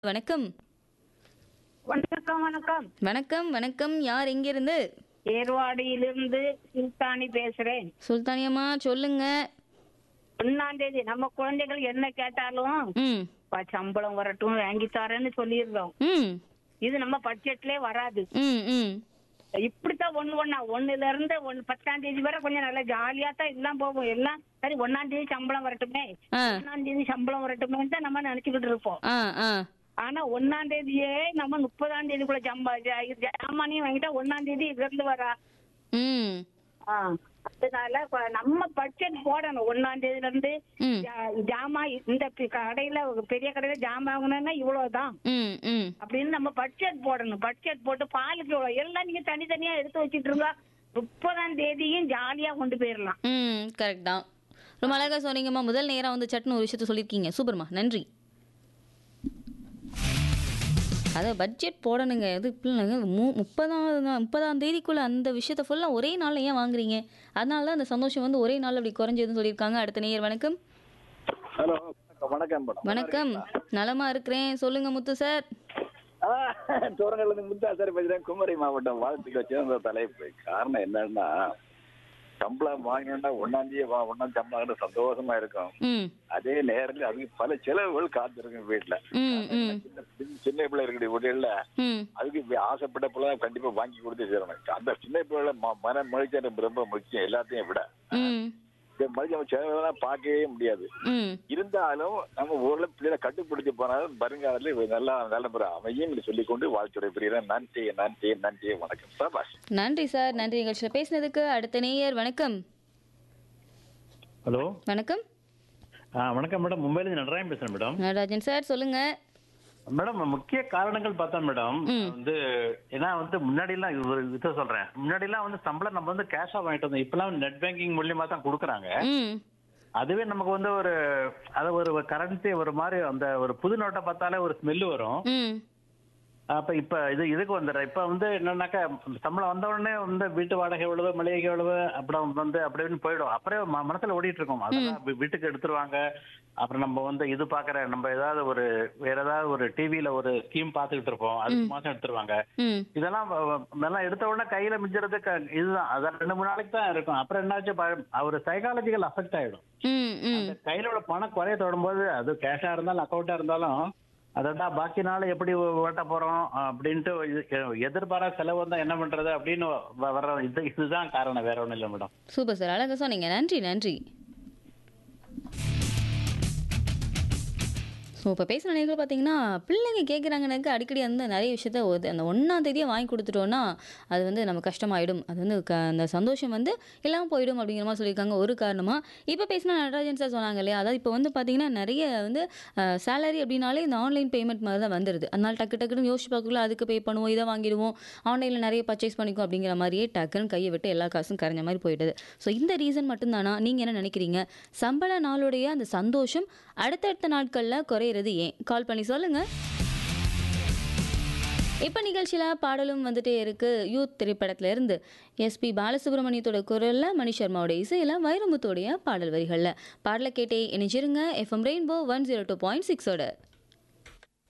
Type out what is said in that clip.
வணக்கம் வணக்கம் வணக்கம் வணக்கம் வணக்கம் யார் எங்கிருந்து ஏர்வாடியிலிருந்து சுல்தானி பேசுறேன் சுல்தானியம்மா சொல்லுங்க ஒன்னாம் தேதி நம்ம குழந்தைகள் என்ன கேட்டாலும் ம் "பா, சம்பளம் வரட்டும் வாங்கி தரேன்னு சொல்லிடுறோம் ம் இது நம்ம பட்ஜெட்லயே வராது ம் ம் இப்படித்தான் ஒண்ணு ஒண்ணா ஒண்ணுல இருந்து ஒன்னு பத்தாம் தேதி வரை கொஞ்சம் நல்லா ஜாலியா தான் எல்லாம் போகும் எல்லாம் சரி ஒன்னாம் தேதி சம்பளம் வரட்டுமே ஆ ஒன்னாம் தேதி சம்பளம் வரட்டுமே தான் நம்ம நினைச்சுக்கிட்டு இருப்போம் ஆ ஆ ஆனா ஒன்னாம் தேதியே நம்ம முப்பதாம் தேதிக்குள்ள ஜம்பா ஜாமானியும் வாங்கிட்டா ஒன்னாம் தேதி இதுல இருந்து வரா ம் ஆ, அதனால இப்ப நம்ம பட்ஜெட் போடணும் ஒன்னாம் தேதியில இருந்து ம் ஜா- ஜாமா இந்த பி- கடையில ஒரு பெரிய கடையில ஜாமான் வாங்கணும்னா இவ்வளவுதான் ம் ம் அப்படின்னு நம்ம பட்ஜெட் போடணும் பட்ஜெட் போட்டு பாலுக்கு இவ்வளவு எல்லாம் நீங்க தனித்தனியா எடுத்து வச்சிட்டு இருந்தா முப்பதாம் தேதியும் ஜாலியா கொண்டு போயிடலாம் ம் கரெக்ட் தான் ரொம்ப அழகா சொன்னீங்கம்மா முதல் நேரம் வந்து சட்டுன்னு ஒரு விஷயத்த சொல்லியிருக்கீங்க சூப்பர்மா நன்றி அதை பட்ஜெட் போடணுங்க இது பிள்ளைங்க மு முப்பதாம் நா- முப்பதாம் தேதிக்குள்ள அந்த விஷயத்த ஃபுல்லாக ஒரே நாளில் ஏன் வாங்குறீங்க அதனால தான் அந்த சந்தோஷம் வந்து ஒரே நாள் அப்படி குறைஞ்சதுன்னு சொல்லியிருக்காங்க அடுத்த நேயர் வணக்கம் ஹலோ வணக்கம் மேடம் வணக்கம் நலமா இருக்கிறேன் சொல்லுங்க முத்து சார் தோரங்கள்ல முத்தாசரி பேசுறேன் குமரி மாவட்டம் வாழ்த்துக்கள் சேர்ந்த தலைப்பு காரணம் என்னன்னா சம்பளம் வாங்கினா ஒன்னாம் தேதி வா ஒன்னாம் சம்பளம் சந்தோஷமா இருக்கும் ம் அதே நேரத்தில் அதுக்கு பல செலவுகள் காத்திருக்கும் வீட்டுல ம் ம் சின்ன சின்ன பிள்ளை இருக்கக்கூடிய வீடுகள்ல ம் அதுக்கு வி- ஆசைப்பட்ட பிள்ளை கண்டிப்பா வாங்கி கொடுத்து சேரணும் அந்த சின்ன பிள்ளை ம- மன மகிழ்ச்சி எனக்கு ரொம்ப முக்கியம் எல்லாத்தையும் விட ம் இந்த மகிழ்ச்சி செலவெல்லாம் பார்க்கவே முடியாது ம் இருந்தாலும் நம்ம ஊர்ல பிள்ளைகளை கட்டுப்படுத்தி போனாலும் வருங்காலத்துல இவ நல்லா நல்ல முறை அமையும் என்று சொல்லிக்கொண்டு வாழ்த்துறை புரிகிறேன் நன்றி நன்றி நன்றி வணக்கம் சபாஷ் நன்றி சார் நன்றி நிகழ்ச்சியில் பேசினதுக்கு அடுத்த நேயர் வணக்கம் ஹலோ வணக்கம் ஆ வணக்கம் மேடம் மும்பையிலேருந்து நடராயன் பேசுறேன் மேடம் நடராஜன் சார் சொல்லுங்க மேடம் முக்கிய காரணங்கள் பார்த்தா மேடம் வந்து ஏன்னா வந்து முன்னாடி எல்லாம் இது ஒரு இதை சொல்றேன் முன்னாடி எல்லாம் வந்து சம்பளம் நம்ம வந்து கேஷா வாங்கிட்டு வந்தோம் இப்பெல்லாம் நெட் பேங்கிங் மூலியமா தான் கொடுக்குறாங்க ம் அதுவே நமக்கு வந்து ஒரு அது ஒரு கரன்சி ஒரு மாதிரி அந்த ஒரு புது நோட்டை பார்த்தாலே ஒரு ஸ்மெல்லு வரும் ம் அப்ப இப்ப இது இதுக்கு வந்துடுறேன் இப்ப வந்து என்னன்னாக்கா சம்பளம் வந்த உடனே வந்து வீட்டு வாடகை எவ்வளவு மளிகை எவ்வளவு அப்புறம் வந்து அப்படின்னு போயிடும் அப்புறம் ம- மனசுல ஓடிட்டு இருக்கோம் அதெல்லாம் வீ- வீட்டுக்கு எடுத்துருவாங்க அப்புறம் நம்ம வந்து இது பாக்குற நம்ம ஏதாவது ஒரு வேற ஏதாவது ஒரு டிவில ஒரு ஸ்கீம் பாத்துக்கிட்டு இருப்போம் அதுக்கு மாசம் எடுத்துருவாங்க ம் இதெல்லாம் வ- வ- இதெல்லாம் எடுத்த உடனே கையில மிஞ்சறது க- இதுதான் அதான் ரெண்டு மூணு நாளைக்கு தான் இருக்கும் அப்புறம் என்னாச்சு ப- ஒரு சைக்காலஜிக்கல் அஃபெக்ட் ஆயிடும் ம் ம் அந்த கையில உள்ள பணம் குறைய தொடரும்போது அது கேஷா இருந்தாலும் அக்கௌண்டா இருந்தாலும் அதான் பாக்கி நாள் எப்படி ஓட்ட போறோம் அப்படின்ட்டு இது- எதிர்பாராத செலவு வந்தா என்ன பண்றது அப்படின்னு வ- வர்ற இது இதுதான் காரணம் வேற ஒண்ணும் இல்லை மேடம் சூப்பர் சார் அழகா சொன்னீங்க நன்றி நன்றி ஸோ இப்போ பேசுகிற நேர்கள் பார்த்தீங்கன்னா பிள்ளைங்க கேட்குறாங்கனாக்க அடிக்கடி வந்து நிறைய விஷயத்த ஒரு- அந்த ஒன்றாம் தேதியை வாங்கி கொடுத்துட்டோன்னா அது வந்து நம்ம கஷ்டமாயிடும் அது வந்து க அந்த சந்தோஷம் வந்து இல்லாமல் போயிடும் அப்படிங்கிற மாதிரி சொல்லியிருக்காங்க ஒரு காரணமாக இப்போ பேசினா நடராஜன் சார் சொன்னாங்க இல்லையா அதாவது இப்போ வந்து பார்த்தீங்கன்னா நிறைய வந்து சேலரி அப்படின்னாலே இந்த ஆன்லைன் பேமெண்ட் மாதிரி தான் வந்துடுது அதனால டக்கு டக்குன்னு யோசிச்சு பார்க்கல அதுக்கு பே பண்ணுவோம் இதை வாங்கிடுவோம் ஆன்லைனில் நிறைய பர்ச்சேஸ் பண்ணிக்கும் அப்படிங்கிற மாதிரியே டக்குன்னு கையை விட்டு எல்லா காசும் கரைஞ்ச மாதிரி போயிடுது ஸோ இந்த ரீசன் மட்டும்தானா நீங்கள் என்ன நினைக்கிறீங்க சம்பள நாளுடைய அந்த சந்தோஷம் அடுத்தடுத்த நாட்களில் குறையிறது ஏன் கால் பண்ணி சொல்லுங்கள் இப்போ நிகழ்ச்சியில் பாடலும் வந்துட்டே இருக்கு யூத் திரைப்படத்துல இருந்து எஸ்பி பாலசுப்ரமணியத்தோட குரலில் மணி சர்மாவோட இசையில் வைரமுத்தோடைய பாடல் வரிகளில் பாடலை கேட்டே இணைஞ்சிருங்க FM rainbow one zero two point சிக்ஸோட